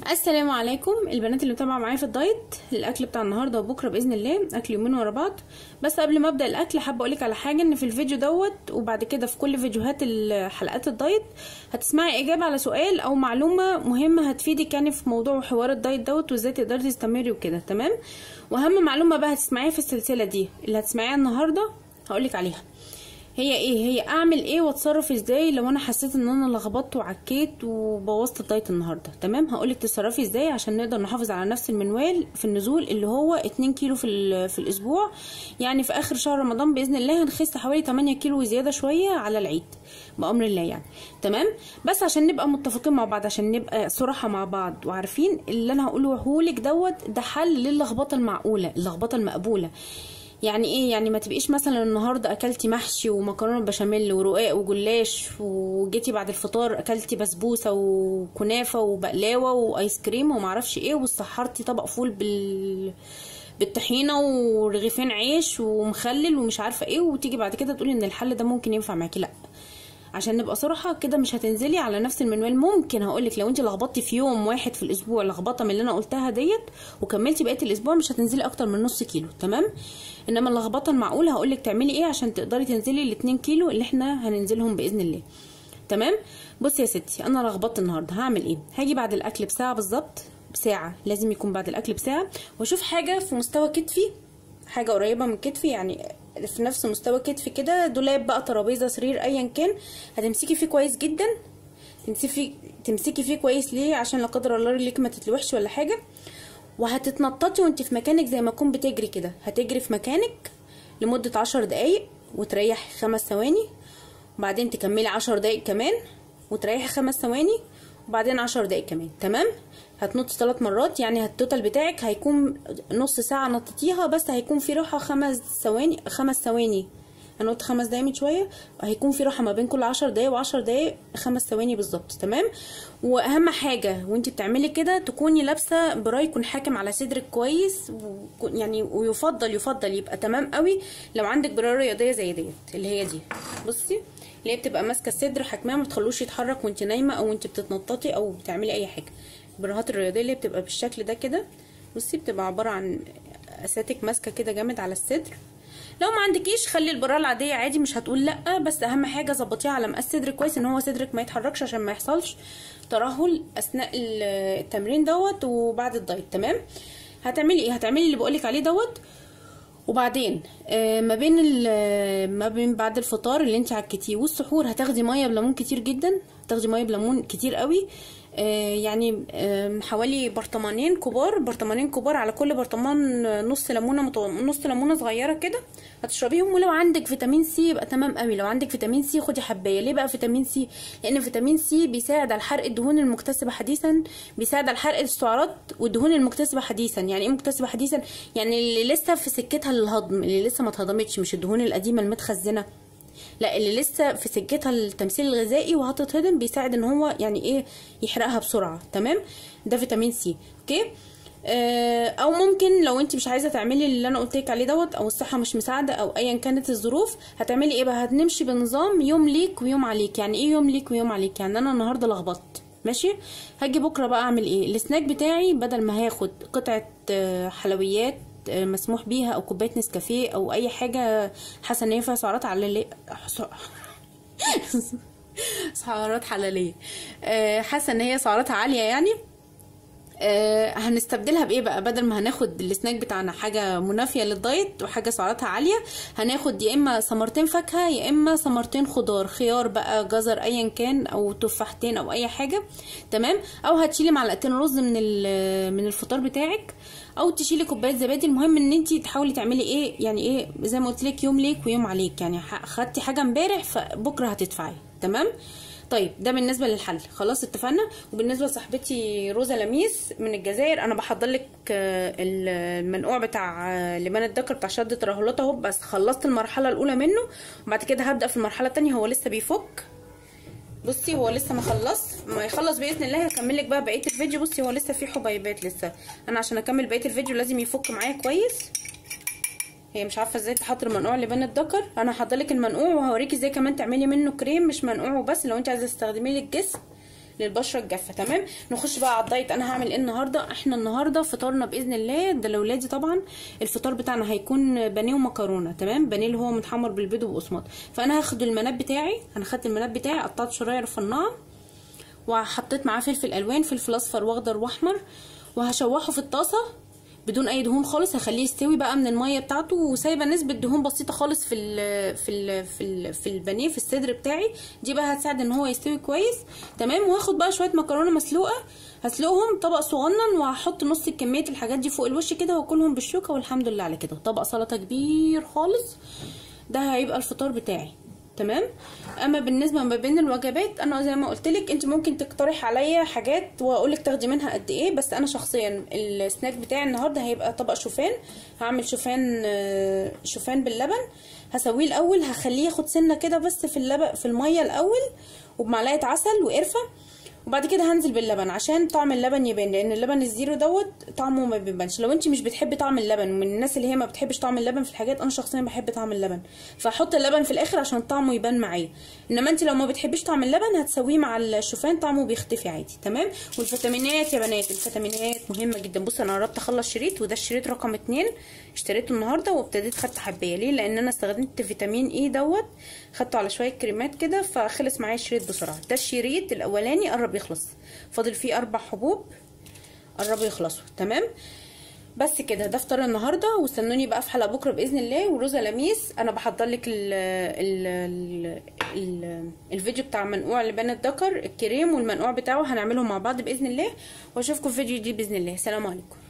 السلام عليكم البنات اللي متابعه معايا في الدايت الاكل بتاع النهارده وبكره باذن الله اكل يومين ورا بعض بس قبل ما ابدا الاكل حابه اقولك على حاجه ان في الفيديو دوت وبعد كده في كل فيديوهات حلقات الدايت هتسمعي اجابه على سؤال او معلومه مهمه هتفيدك يعني في موضوع حوار الدايت دوت وازاي تقدري تستمري وكده تمام واهم معلومه بقى هتسمعيها في السلسله دي اللي هتسمعيها النهارده هقولك عليها هي ايه هي اعمل ايه واتصرف ازاي لو انا حسيت ان انا لخبطت وعكيت وبوظت الدايت النهارده تمام هقولك تتصرفي ازاي عشان نقدر نحافظ على نفس المنوال في النزول اللي هو 2 كيلو في في الاسبوع يعني في اخر شهر رمضان باذن الله هنخس حوالي 8 كيلو وزياده شويه على العيد بامر الله يعني تمام بس عشان نبقى متفقين مع بعض عشان نبقى صراحه مع بعض وعارفين اللي انا هقوله لك دوت ده حل للخبطه المعقوله اللخبطه المقبوله يعني ايه يعني ما تبقيش مثلا النهارده اكلتي محشي ومكرونه بشاميل ورقاق وجلاش وجيتي بعد الفطار اكلتي بسبوسه وكنافه وبقلاوه وايس كريم ومعرفش ايه وسحرتي طبق فول بال بالطحينه ورغيفين عيش ومخلل ومش عارفه ايه وتيجي بعد كده تقولي ان الحل ده ممكن ينفع معاكي لا عشان نبقى صراحه كده مش هتنزلي على نفس المنوال ممكن هقولك لو انت لخبطتي في يوم واحد في الاسبوع لخبطه من اللي انا قلتها ديت وكملتي بقيه الاسبوع مش هتنزلي اكتر من نص كيلو تمام انما اللخبطه المعقوله هقولك تعملي ايه عشان تقدري تنزلي ال 2 كيلو اللي احنا هننزلهم باذن الله تمام بصي يا ستي انا لخبطت النهارده هعمل ايه هاجي بعد الاكل بساعه بالظبط بساعه لازم يكون بعد الاكل بساعه واشوف حاجه في مستوى كتفي حاجه قريبه من كتفي يعني في نفس مستوى كتفي كده دولاب بقى ترابيزه سرير ايا كان هتمسكي فيه كويس جدا تمسكي فيه تمسكي فيه كويس ليه عشان لا قدر الله رجلك ما تتلوحش ولا حاجه وهتتنططي وانت في مكانك زي ما تكون بتجري كده هتجري في مكانك لمده عشر دقايق وتريحي خمس ثواني وبعدين تكملي عشر دقايق كمان وتريحي خمس ثواني وبعدين عشر دقايق كمان تمام هتنطي ثلاث مرات يعني التوتال بتاعك هيكون نص ساعه نطيتيها بس هيكون في راحه خمس ثواني خمس ثواني هنقط خمس دقايق من شويه هيكون في راحه ما بين كل عشر دقايق وعشر دقايق خمس ثواني بالظبط تمام واهم حاجه وانت بتعملي كده تكوني لابسه براي يكون حاكم على صدرك كويس يعني ويفضل يفضل يبقى تمام قوي لو عندك برايه رياضيه زي ديت اللي هي دي بصي اللي هي بتبقى ماسكه الصدر حكماه ما تخلوش يتحرك وانت نايمه او وانت بتتنططي او بتعملي اي حاجه البراهات الرياضيه اللي بتبقى بالشكل ده كده بصي بتبقى عباره عن اساتك ماسكه كده جامد على الصدر لو ما عندكيش خلي البراءه العاديه عادي مش هتقول لا بس اهم حاجه ظبطيها على مقاس صدرك كويس ان هو صدرك ما يتحركش عشان ما يحصلش ترهل اثناء التمرين دوت وبعد الدايت تمام هتعملي ايه هتعملي اللي بقولك عليه دوت وبعدين آه ما بين ما بين بعد الفطار اللي انت عكتيه والسحور هتاخدي ميه بليمون كتير جدا هتاخدي ميه بليمون كتير قوي آه يعني آه حوالي برطمانين كبار برطمانين كبار على كل برطمان نص ليمونه متو... نص ليمونه صغيره كده هتشربيهم ولو عندك فيتامين سي يبقى تمام قوي لو عندك فيتامين سي خدي حبايه ليه بقى فيتامين سي لان فيتامين سي بيساعد على حرق الدهون المكتسبه حديثا بيساعد على حرق السعرات والدهون المكتسبه حديثا يعني ايه مكتسبه حديثا يعني اللي لسه في سكتها للهضم اللي لسه ما اتهضمتش مش الدهون القديمه المتخزنه لا اللي لسه في سكتها التمثيل الغذائي وهتتهضم بيساعد ان هو يعني ايه يحرقها بسرعه تمام ده فيتامين سي اوكي آه او ممكن لو انت مش عايزه تعملي اللي انا قلت لك عليه دوت او الصحه مش مساعده او ايا كانت الظروف هتعملي ايه بقى هنمشي بنظام يوم ليك ويوم عليك يعني ايه يوم ليك ويوم عليك يعني انا النهارده لخبطت ماشي هاجي بكره بقى اعمل ايه السناك بتاعي بدل ما هاخد قطعه حلويات مسموح بيها او كوبايه نسكافيه او اي حاجه حاسه ان هي فيها سعرات عاليه سعرات حلاليه حاسه ان هي سعراتها عاليه يعني آه هنستبدلها بايه بقى بدل ما هناخد السناك بتاعنا حاجه منافيه للدايت وحاجه سعراتها عاليه هناخد يا اما ثمرتين فاكهه يا اما ثمرتين خضار خيار بقى جزر ايا كان او تفاحتين او اي حاجه تمام او هتشيلي معلقتين رز من من الفطار بتاعك او تشيلي كوبايه زبادي المهم ان انت تحاولي تعملي ايه يعني ايه زي ما قلت لك يوم ليك ويوم عليك يعني خدتي حاجه امبارح فبكره هتدفعي تمام طيب ده بالنسبه للحل خلاص اتفقنا وبالنسبه لصاحبتي روزا لميس من الجزائر انا بحضر لك المنقوع بتاع لبان الدكر بتاع شد ترهلات اهو بس خلصت المرحله الاولى منه وبعد كده هبدا في المرحله الثانيه هو لسه بيفك بصي هو لسه ما خلص ما يخلص باذن الله هكمل لك بقى بقيه الفيديو بصي هو لسه فيه حبيبات لسه انا عشان اكمل بقيه الفيديو لازم يفك معايا كويس هي مش عارفه ازاي تحط المنقوع لبان الذكر انا هحضر لك المنقوع وهوريكي ازاي كمان تعملي منه كريم مش منقوع وبس لو انت عايزه تستخدميه للجسم للبشره الجافه تمام نخش بقى على الدايت انا هعمل ايه النهارده احنا النهارده فطارنا باذن الله ده لاولادي طبعا الفطار بتاعنا هيكون بانيه ومكرونه تمام بانيه اللي هو متحمر بالبيض وبقسماط فانا هاخد المناب بتاعي انا خدت المناب بتاعي قطعت شرايح رفناها وحطيت معاه فلفل الوان فلفل اصفر واخضر واحمر وهشوحه في الطاسه بدون اي دهون خالص هخليه يستوي بقى من الميه بتاعته وسايبه نسبه دهون بسيطه خالص في ال في ال في ال في البانيه في الصدر بتاعي دي بقى هتساعد ان هو يستوي كويس تمام وهاخد بقى شويه مكرونه مسلوقه هسلقهم طبق صغنن وهحط نص كميه الحاجات دي فوق الوش كده واكلهم بالشوكه والحمد لله على كده طبق سلطه كبير خالص ده هيبقى الفطار بتاعي تمام اما بالنسبه ما بين الوجبات انا زي ما قلت لك انت ممكن تقترح عليا حاجات واقول لك تاخدي منها قد ايه بس انا شخصيا السناك بتاعي النهارده هيبقى طبق شوفان هعمل شوفان شوفان باللبن هسويه الاول هخليه ياخد سنه كده بس في اللبن في الميه الاول وبمعلقه عسل وقرفه وبعد كده هنزل باللبن عشان طعم اللبن يبان لان اللبن الزيرو دوت طعمه ما بيبانش لو انت مش بتحبي طعم اللبن ومن الناس اللي هي ما بتحبش طعم اللبن في الحاجات انا شخصيا بحب طعم اللبن فهحط اللبن في الاخر عشان طعمه يبان معايا انما انت لو ما بتحبيش طعم اللبن هتسويه مع الشوفان طعمه بيختفي عادي تمام والفيتامينات يا بنات الفيتامينات مهمه جدا بص انا قربت اخلص شريط وده الشريط رقم اتنين اشتريته النهارده وابتديت خدت حبايه ليه لان انا استخدمت فيتامين اي دوت خدته على شويه كريمات كده فخلص معايا الشريط بسرعه ده الشريط الاولاني قرب يخلص فاضل فيه اربع حبوب قربوا يخلصوا تمام بس كده ده فطار النهارده واستنوني بقى في حلقه بكره باذن الله وروزا لميس انا بحضر لك ال ال ال ال الفيديو بتاع منقوع لبان الذكر الكريم والمنقوع بتاعه هنعملهم مع بعض باذن الله واشوفكم في فيديو جديد باذن الله سلام عليكم